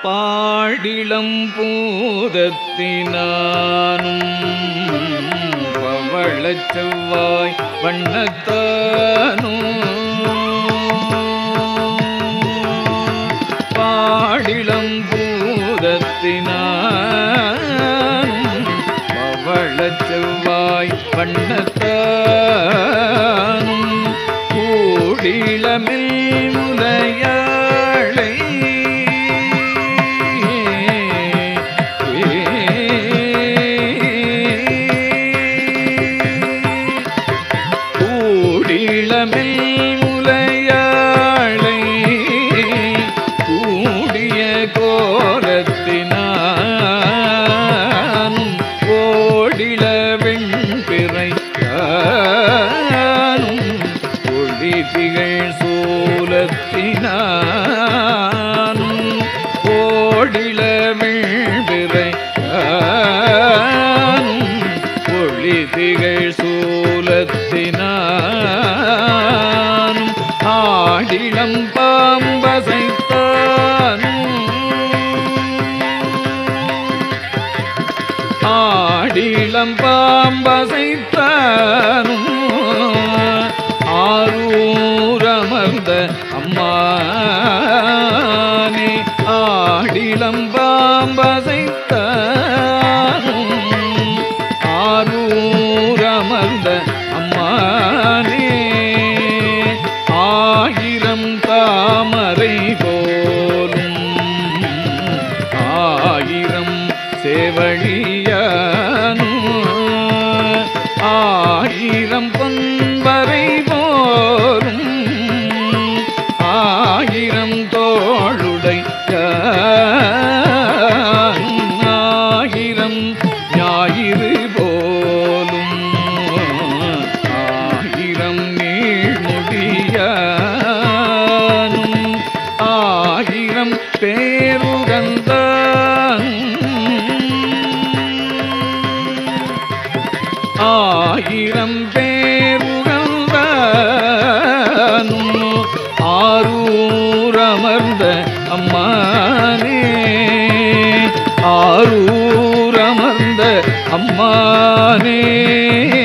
பாடிளம் பூதத்தினானும் பவளச் செவ்வாய் வண்ணத்தானும் பாடிளம் பூதத்தினானும் பவளச் செவ்வாய் வண்ணத்தானும் கூடிளமில் முலையாளை கூடிளமில் முலையாளை கூடிய கோலத்தினானும் ஓடிள வெண்பிறை ஒளி திகழ் சூலத்தினானும் ஓடிள வெண்பிறை ஒளி திகழ் சூலத்தினானும் ஆடிளம் பாம்பசைத்தானும் ஆடிளம் பாம்பசைத்தானும் ஆரூரமர்ந்த அம்மானே ஆடிளம் பாம்பசைத்தானும் ஆரூரமர்ந்த அம்மானே ஆயிரம் தாமரை போலும் ஆயிரம் சேவழியானும் ஆயிரம் பொன்பரை போலும் ஆயிரம் தோளுடை ஆயிரம் ஞாயிறு போலும் ஆயிரம் நீழ்முடியானும் ஆயிரம் பேருகந்தான் ஆயிரம் பேருகந்தானும் ஆரூரமர்ந்த அம்மானே ஆரூரமர்ந்த அம்மானே